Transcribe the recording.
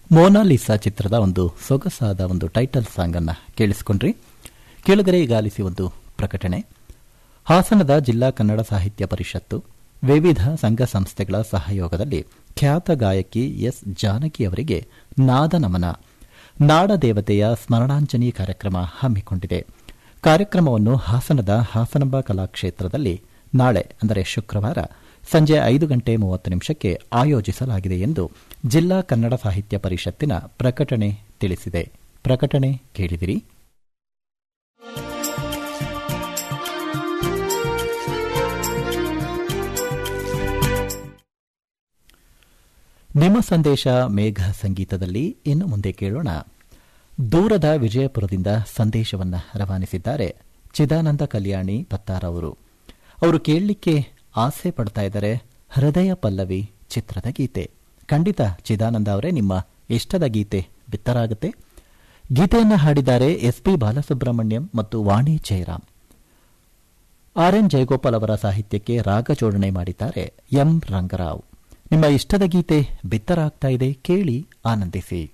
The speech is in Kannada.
ಮೋನಾಲಿಸಾ ಚಿತ್ರದ ಒಂದು ಸೊಗಸಾದ ಒಂದು ಟೈಟಲ್ ಸಾಂಗ್ ಅನ್ನ ಕೇಳಿಸಿಕೊಂಡ್ರಿ ಕೇಳುಗರೆ ಈಗ ಆಲಿಸಿ ಒಂದು ಪ್ರಕಟಣೆ ಹಾಸನದ ಜಿಲ್ಲಾ ಕನ್ನಡ ಸಾಹಿತ್ಯ ಪರಿಷತ್ತು ವಿವಿಧ ಸಂಘ ಸಂಸ್ಥೆಗಳ ಸಹಯೋಗದಲ್ಲಿ ಖ್ಯಾತ ಗಾಯಕಿ ಎಸ್ ಜಾನಕಿ ಅವರಿಗೆ ನಾದ ನಮನ ನಾಡದೇವತೆಯ ಸ್ಮರಣಾಂಜಲಿ ಕಾರ್ಯಕ್ರಮ ಹಮ್ಮಿಕೊಂಡಿದೆ ಕಾರ್ಯಕ್ರಮವನ್ನು ಹಾಸನದ ಹಾಸನಾಂಬ ಕಲಾಕ್ಷೇತ್ರದಲ್ಲಿ ನಾಳೆ ಅಂದರೆ ಶುಕ್ರವಾರ ಸಂಜೆ ಐದು ಗಂಟೆ ಮೂವತ್ತು ನಿಮಿಷಕ್ಕೆ ಆಯೋಜಿಸಲಾಗಿದೆ ಎಂದು ಜಿಲ್ಲಾ ಕನ್ನಡ ಸಾಹಿತ್ಯ ಪರಿಷತ್ತಿನ ಪ್ರಕಟಣೆ ತಿಳಿಸಿದೆ ಪ್ರಕಟಣೆ ಕೇಳಿದಿರಿ ನಿಮ್ಮ ಸಂದೇಶ ಮೇಘ ಸಂಗೀತದಲ್ಲಿ ಇನ್ನು ಮುಂದೆ ಕೇಳೋಣ ದೂರದ ವಿಜಯಪುರದಿಂದ ಸಂದೇಶವನ್ನು ರವಾನಿಸಿದ್ದಾರೆ ಚಿದಾನಂದ ಕಲ್ಯಾಣಿ ಪತ್ತಾರ್ ಅವರು ಅವರು ಕೇಳಲಿಕ್ಕೆ ಆಸೆ ಪಡ್ತಾ ಇದ್ದಾರೆ ಹೃದಯ ಪಲ್ಲವಿ ಚಿತ್ರದ ಗೀತೆ ಖಂಡಿತ ಚಿದಾನಂದ ಅವರೇ ನಿಮ್ಮ ಇಷ್ಟದ ಗೀತೆ ಬಿತ್ತರಾಗುತ್ತೆ ಗೀತೆಯನ್ನು ಹಾಡಿದ್ದಾರೆ ಎಸ್ಪಿ ಬಾಲಸುಬ್ರಹ್ಮಣ್ಯಂ ಮತ್ತು ವಾಣಿ ಜಯರಾಮ್ ಆರ್ ಎನ್ ಜಯಗೋಪಾಲ್ ಅವರ ಸಾಹಿತ್ಯಕ್ಕೆ ರಾಗ ಜೋಡಣೆ ಮಾಡಿದ್ದಾರೆ ಎಂ ರಂಗರಾವ್ ನಿಮ್ಮ ಇಷ್ಟದ ಗೀತೆ ಬಿತ್ತರಾಗ್ತಾ ಇದೆ ಕೇಳಿ ಆನಂದಿಸಿ